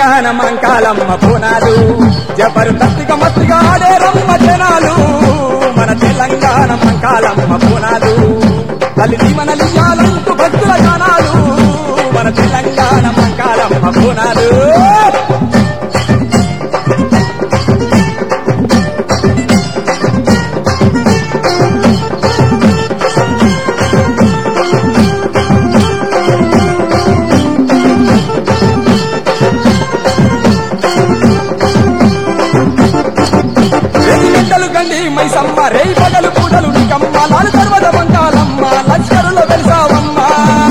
తెలంగాణ మంకాలమ్మ పూనాలు జబర్దస్తిగా మత్తిగా ఆడే రమ్మ జనాలు మన తెలంగాణ మంకాలమ్మ పూనాలు తల్లి దీవనలియాలంటూ భక్తుల గానాలు మన తెలంగాణ మంకాలమ్మ పూనాలు రేయి గంటలు గండి మైసమ్మ రేయి పగలు పూటలు నికమ్మ లాలు పర్వత బంగాలమ్మ లష్కరులో వెలిసావమ్మ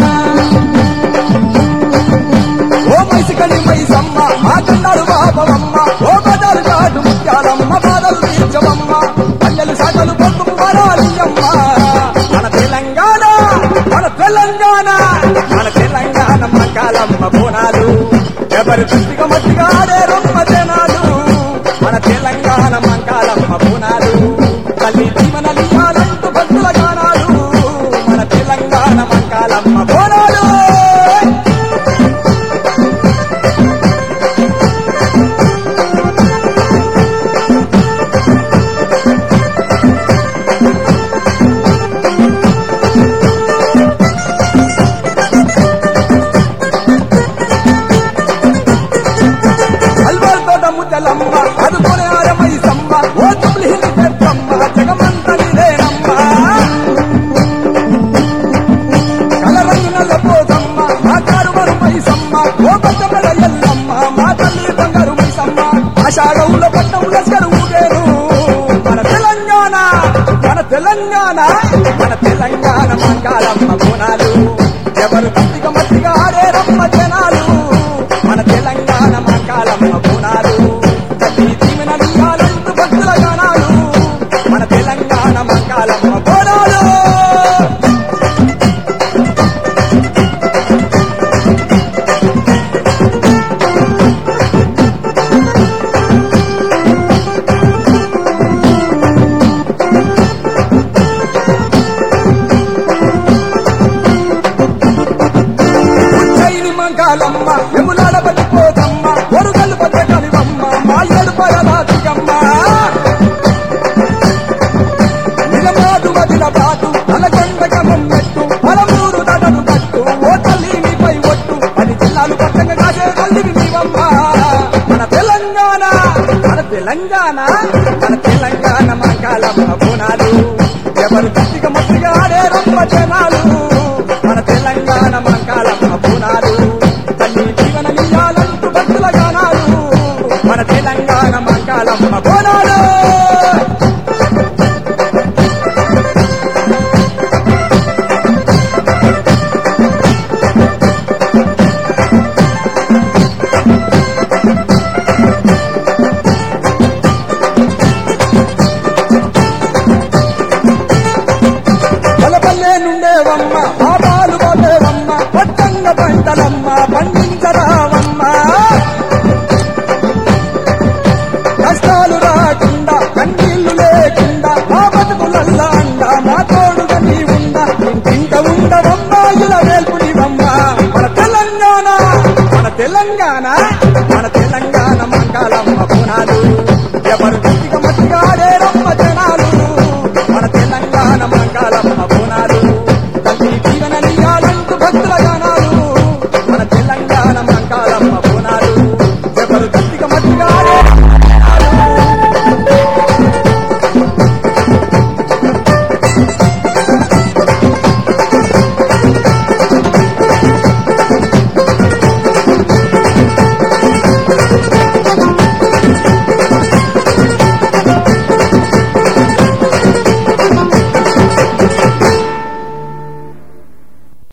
ఓ మైసికని మైసమ్మ మా కన్నాడు బాబవమ్మ ఓ పదాలు కాటు ముత్యాలమ్మ బాధలు తీర్చవమ్మ పల్లెలు సాగలు పొద్దు వరాలియమ్మ మన తెలంగాణ మన తెలంగాణ మన తెలంగాణ మకాలమ్మ బోనాలు ఎవరు దృష్టిగా మట్టిగా ఆడే రొమ్మ జనాలు మన తెలంగాణ మంకాలమ్మ బోనాలు తల్లి జీవనలియాలంటూ భక్తుల గానాలు మన తెలంగాణ మంకాలమ్మ బోనాలు అల్వాల్ తోట ముద్దలమ్మ అదుకునే ఆరమై సమ్మ ఓ తుమ్లి హింది పెద్దమ్మ జగమంత నిలేనమ్మ కలరంగు నల్ల పోసమ్మ మా కారు మరుమై సమ్మ ఓ పచ్చమల ఎల్లమ్మ మా తల్లి బంగారు మైసమ్మ ఆషాఢంల పట్టం లస్కరు ఊగేను మన తెలంగాణ మన తెలంగాణ మన తెలంగాణ మంకాలమ్మ బోనాలు ఎవరు గట్టిగా మట్టిగా ఆడే రమ్మ జనాలు మన తెలంగాణ మంకాలమ్మ బోనాలు తల్లి దీవెన నీయాలంటూ భక్తుల గానాలు మన తెలంగాణ మంకాలమ్మ బోనాలు ఉజ్జయిని మంగాలమ్మ ఎములాడ పట్టిపోతమ్మ ఒరుగల్లు పట్టగలివమ్మ మా ఏడు పరదాతికమ్మ నిలబాటు వదిల బాటు నలగొండ గమ్మెట్టు పలమూరు దడను పట్టు ఓ తల్లి నీపై ఒట్టు పది జిల్లాలు పట్టంగా కాసే తల్లివి నీవమ్మ మన తెలంగాణ మన తెలంగాణ మన తెలంగాణ మంగాలమ్మ బోనాలు ఎవరు గట్టిగా మట్టిగా ఆడే రమ్మ జనాలు మన తెలంగాణ మంకాలమ్మ బోనాలు తల్లి జీవన నీయాలంటూ భక్తుల గానాలు మన తెలంగాణ మంకాలమ్మ బోనాలు బలపల్లే నుండేవమ్మ పాపాలు పోతేవమ్మ పట్టంగ పంటలమ్మ పండించరావమ్మ కష్టాలు రాకుండా కన్నీళ్లు లేకుండా మా బతుకులల్ల అండ మా తోడుగా నీ ఉండ ఇంక ఉండవమ్మ ఇలా వేల్పునివమ్మ మన తెలంగాణ మన తెలంగాణ మన తెలంగాణ మంగళమ్మ పునాలు ఎవరు